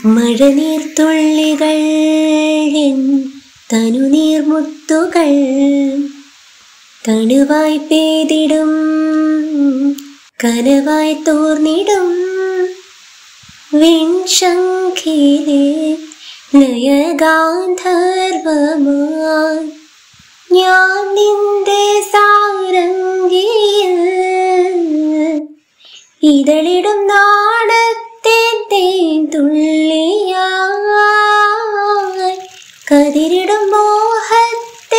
മഴനീർത്തുള്ളികൾ N തനുനീർമുത്തുകൾ തണുവായി പെയ്തിടും കനവായി തോർന്നിടും വിൺശങ്കിലെ ലയഗാന്ധർവമായി ഞാൻ നിന്റെ സാരംഗിയിൽ ഇതളിടും നാടത്തെ തേൻ തുള്ളിയായി കതിരിടും മോഹത്തെ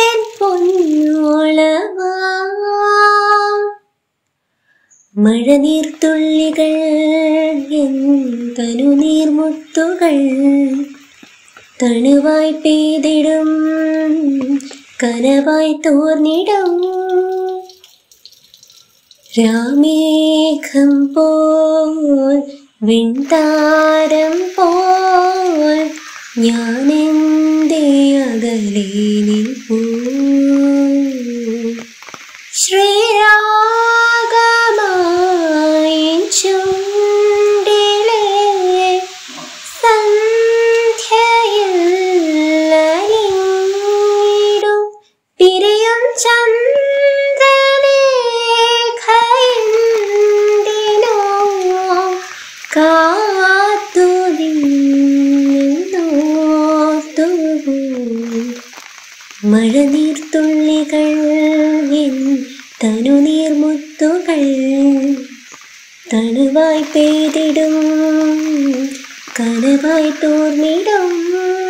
പൊന്നോളമായി മഴനീർത്തുള്ളികൾ തനുനീർമുത്തുകൾ തണുവായി പെയ്തിടും കനവായി തോർന്നിടും രാമേഘം പോൽ വിൺതാരം പോൽ ഞാനെന്തേ അകലെ നിൽപ്പൂ ശ്രീരാഗമായി ചുണ്ടിലെ സന്ധ്യയിൽ അലിഞ്ഞിടും പിരിയും ചന്ദ്രലേഖയെന്തിനോ കാത്തു നിന്നോർത്തുപോയി മഴനീർത്തുള്ളികൾ എൻ തനുനീർമുത്തുകൾ തണുവായി പെയ്തിടും കനവായി തോർന്നിടും